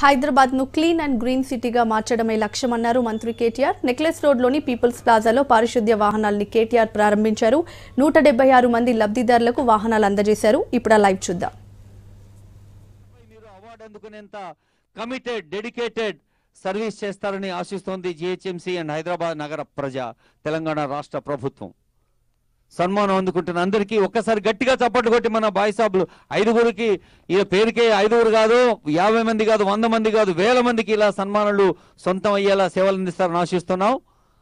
హైదరాబాద్ ను clean and green సిటీగా మార్చడమే లక్ష్యమన్నారు మంత్రి కేటీఆర్ నెక్లెస్ రోడ్లోని పీపుల్స్ ప్లాజాలో పారిశుద్ధ్య వాహనాల్ని కేటీఆర్ ప్రారంభించారు నూట డెబ్బై ఆరు మంది లబ్ధిదారులకు వాహనాలు అందజేశారు ఇప్పుడు ఆ లైవ్ చూద్దాం మీరు అవార్డు అందుకునేంత కమిటెడ్ డెడికేటెడ్ సర్వీస్ చేస్తారని ఆశిస్తోంది జిహెచ్ఎంసీ అండ్ హైదరాబాద్ నగర ప్రజ తెలంగాణ రాష్ట్ర ప్రభుత్వం సన్మానం అందుకుంటున్న అందరికీ ఒక్కసారి గట్టిగా చప్పట్లు కొట్టి మన బాయిసాబులు ఐదుగురికి ఈ పేరుకే ఐదుగురు కాదు యాభై మంది కాదు వంద మంది కాదు వేల మందికి ఇలా సన్మానాలు సొంతం అయ్యేలా సేవలు అందిస్తారని ఆశిస్తున్నాం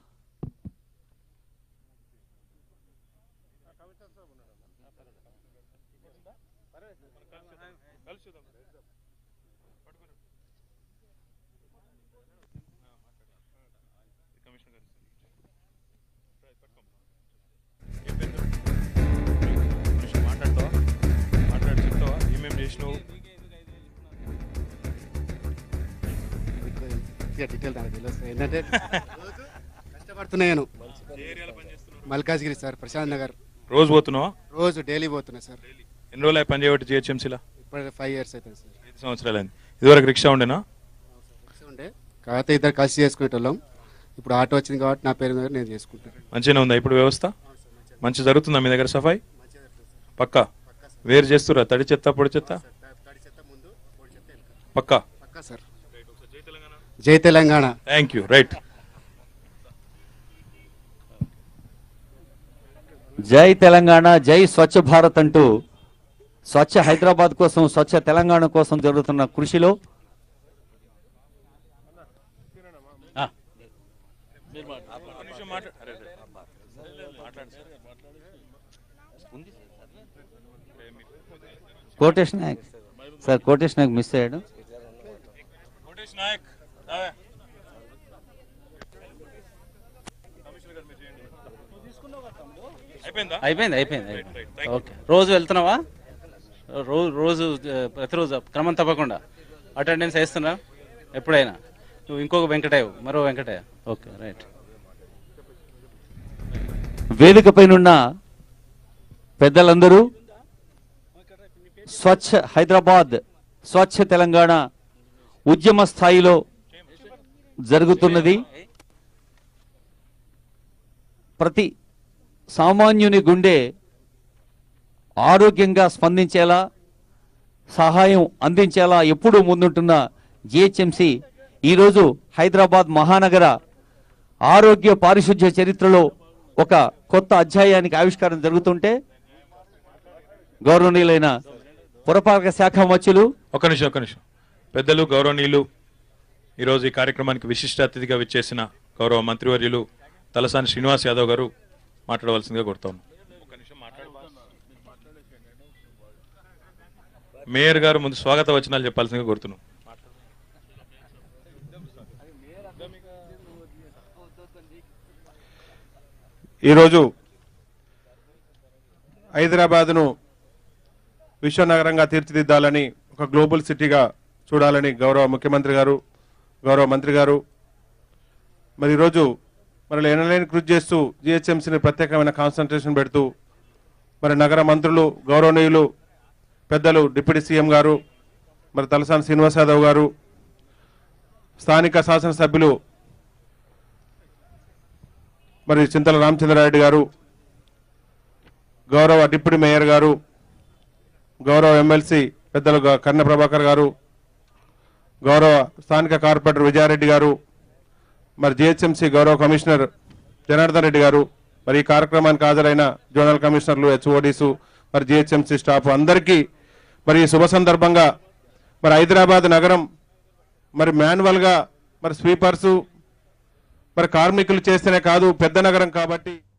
మాట్లాడతావా మాట్లాడి చెప్తావా ఏమేమి చేసినావు మీకు ఇంకా డీటెయిల్ నాకు తెలియదు సార్. ఏంటంటే రోజు కష్టపడుతున్నాను మల్కాజ్గిరి సార్ ప్రశాంత్ నగర్ రోజు పోతున్నావా రోజు డైలీ పోతున్నా సార్ ఎన్ని రోజులు పని చేయబట్టి జిహెచ్ఎంసీలో ఇప్పుడు ఫైవ్ ఇయర్స్ అవుతుంది సార్ ఐదు సంవత్సరాలు అయింది ఇదివరకు రిక్షా ఉండేనా కలిసి ఉండే కాకపోతే ఇద్దరు కలిసి చేసుకునేటోళ్ళం ఇప్పుడు ఆటో వచ్చింది కాబట్టి నా పేరు మీద నేను చేసుకుంటాను మంచిగానే ఉందా ఇప్పుడు వ్యవస్థ మంచి జరుగుతుందా మీ దగ్గర సఫాయి పక్కా వేరు చేస్తురా తడి చెత్త పొడి చెత్త పక్కా పక్కా సార్ జై తెలంగాణ థ్యాంక్ యూ రైట్ జై తెలంగాణ జై స్వచ్ఛ భారత్ అంటూ స్వచ్ఛ హైదరాబాద్ కోసం స్వచ్ఛ తెలంగాణ కోసం జరుగుతున్న కృషిలో కోటేష్ నాయక్ సార్ కోటేష్ నాయక్ మిస్ అయ్యాడు నాయక్ అయిపోయిందా అయిపోయింది అయిపోయింది Right, అయిపోయింది. right. Thank you. ఓకే రోజు వెళ్తున్నావా రోజు రోజు ఆ, ప్రతిరోజు క్రమం తప్పకుండా అటెండెన్స్ వేస్తున్నా ఎప్పుడైనా నువ్వు ఇంకొక వెంకటయ్య మరో వెంకటయ్య ఓకే రైట్ వేదికపైనున్న పెద్దలందరూ స్వచ్ఛ హైదరాబాద్ స్వచ్ఛ తెలంగాణ ఉద్యమ స్థాయిలో జరుగుతున్నది ప్రతి సామాన్యుని గుండె ఆరోగ్యంగా స్పందించేలా సహాయం అందించేలా ఎప్పుడూ ముందుంటున్న జిహెచ్ఎంసి ఈరోజు హైదరాబాద్ మహానగర ఆరోగ్య పారిశుధ్య చరిత్రలో ఒక కొత్త అధ్యాయానికి ఆవిష్కారం జరుగుతుంటే గౌరవనీయులైన పురపాలక శాఖ మచ్చులు ఒక్క నిమిషం ఒక్క నిమిషం పెద్దలు గౌరవనీయులు ఈరోజు ఈ కార్యక్రమానికి విశిష్ట అతిథిగా విచ్చేసిన గౌరవ మంత్రివర్యులు తలసాని శ్రీనివాస్ యాదవ్ గారు మాట్లాడవలసిందిగా కోరుతాను మేయర్ గారు ముందు స్వాగత వచనాలు చెప్పాల్సిందిగా కోరుతున్నాం ఈరోజు హైదరాబాద్ను విశ్వనగరంగా తీర్చిదిద్దాలని ఒక గ్లోబల్ సిటీగా చూడాలని గౌరవ ముఖ్యమంత్రి గారు గౌరవ మంత్రి గారు మరి ఈరోజు మరి ఎనలేని కృషి చేస్తూ జిహెచ్ఎంసీని ప్రత్యేకమైన కాన్సన్ట్రేషన్ పెడుతూ మరి నగర మంత్రులు గౌరవనీయులు పెద్దలు డిప్యూటీ సీఎం గారు మరి తలసాని శ్రీనివాస్ యాదవ్ గారు స్థానిక శాసనసభ్యులు మరి చింతల రామచంద్రారెడ్డి గారు గౌరవ డిప్యూటీ మేయర్ గారు గౌరవ ఎమ్మెల్సీ పెద్దలు గ- కర్ణ ప్రభాకర్ గారు గౌరవ స్థానిక కార్పొరేటర్ విజయారెడ్డి గారు మరి జిహెచ్ఎంసీ గౌరవ కమిషనర్ జనార్దన్ రెడ్డి గారు మరి ఈ కార్యక్రమానికి హాజరైన జోనల్ కమిషనర్లు హెచ్ఓడీసు మరి జిహెచ్ఎంసీ స్టాఫ్ అందరికీ మరి ఈ శుభ సందర్భంగా మరి హైదరాబాద్ నగరం మరి మాన్యువల్గా మరి స్వీపర్సు మరి కార్మికులు చేస్తేనే కాదు పెద్ద నగరం కాబట్టి